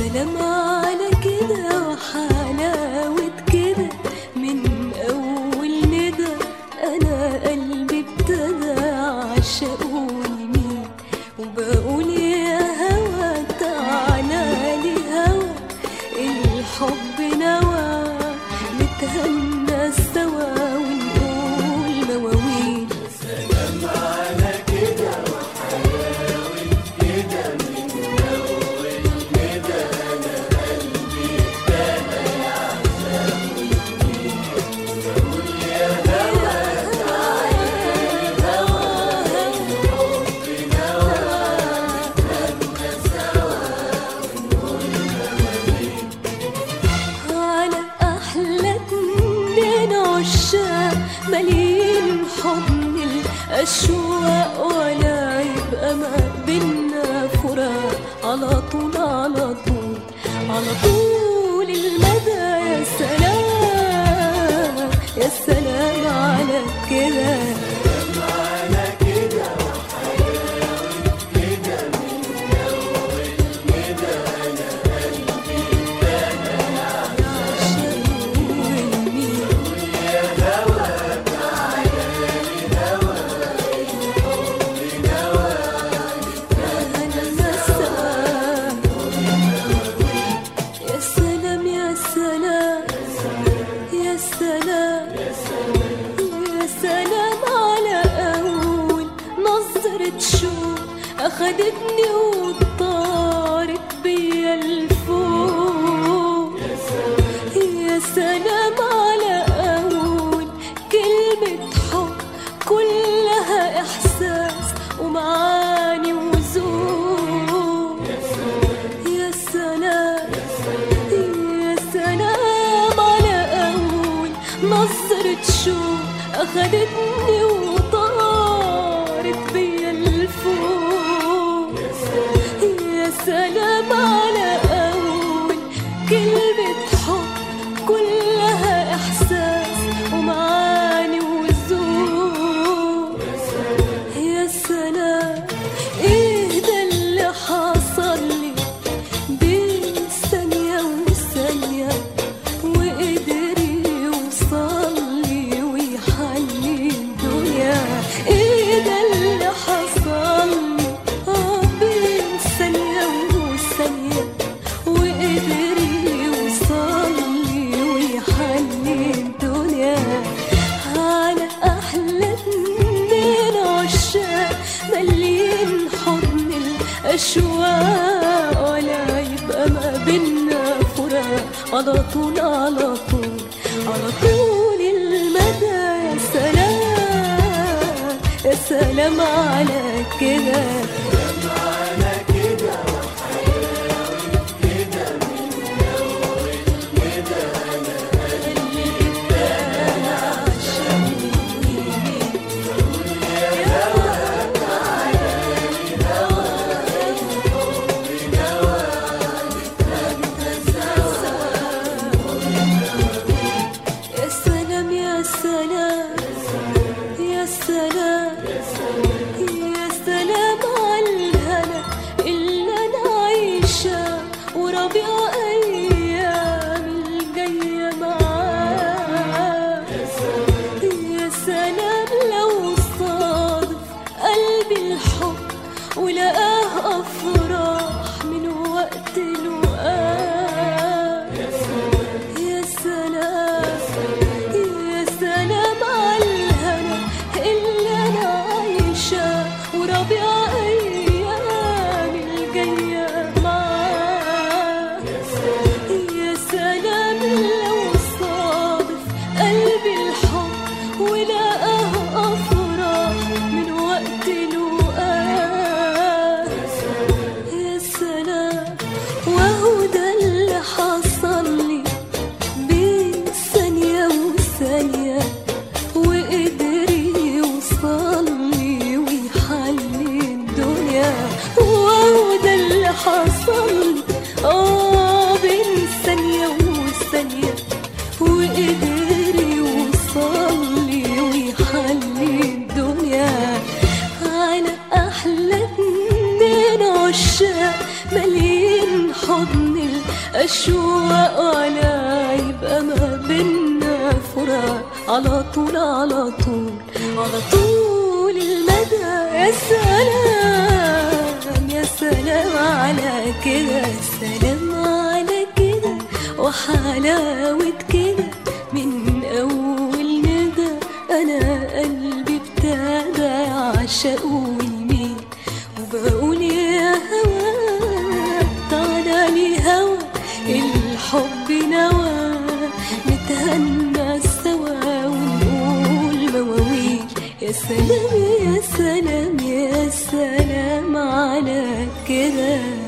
سلام على كده وحلاوة كده من أول ندى أنا قلبي ابتدى عشقه يمين وبقول يا هوا تعالى لي هوا الحب نوى نتهنى سوا ونقول مواويل على أحلى اتنين عشاق مليين حضن الأشواق ولا يبقى ما بينا فراق على طول على طول على طول المدى يا سلام يا سلام على كده يا سلام يا سلام يا سلام يا سلام على أول نظرة شوق أخدتني وطارت بيا الفوق يا سلام على أول كلمة حب كلها إحساس ومعاني وذوق يا سلام يا سلام على أول نظرة شوق أخدتني وطارت بيا الفوق يا سلام على أول كلمة حب كلها إحساس ومعاني وذوق يا سلام ايه ده اللي حصل لي بين ثانية وثانية وقدر يوصل لي ويحلي الدنيا ايه ده اللي حصل لي اه بين ثانية وثانية وقدر يوصل لي ويحلي الدنيا على أحلى اتنين عشاق مليين حضن الأشواق ولا يبقى ما بينا فراق على طول على طول على طول المدى يا سلام يا سلام على كده يا سلام يا سلام يا سلام يا سلام على الهنا اللي انا عايشه وربيع ايام الجايه معاه يا سلام لو صادف قلبي الحب ولقاه افراح من وقت لقاه يا سلام يا سلام على الهنا اللي انا عايشه وربيع ايام الجايه معاه الشوق ولا يبقى ما بينا فراق على طول على طول على طول المدى يا سلام يا سلام على كده سلام على كده وحلاوة كده من أول ندى أنا قلبي ابتدى يعشق ويميل وبقول يا هوا تعالى لي هوا الحب نوى نتهنى سوا ونقول مواويل يا سلام يا سلام يا سلام على كده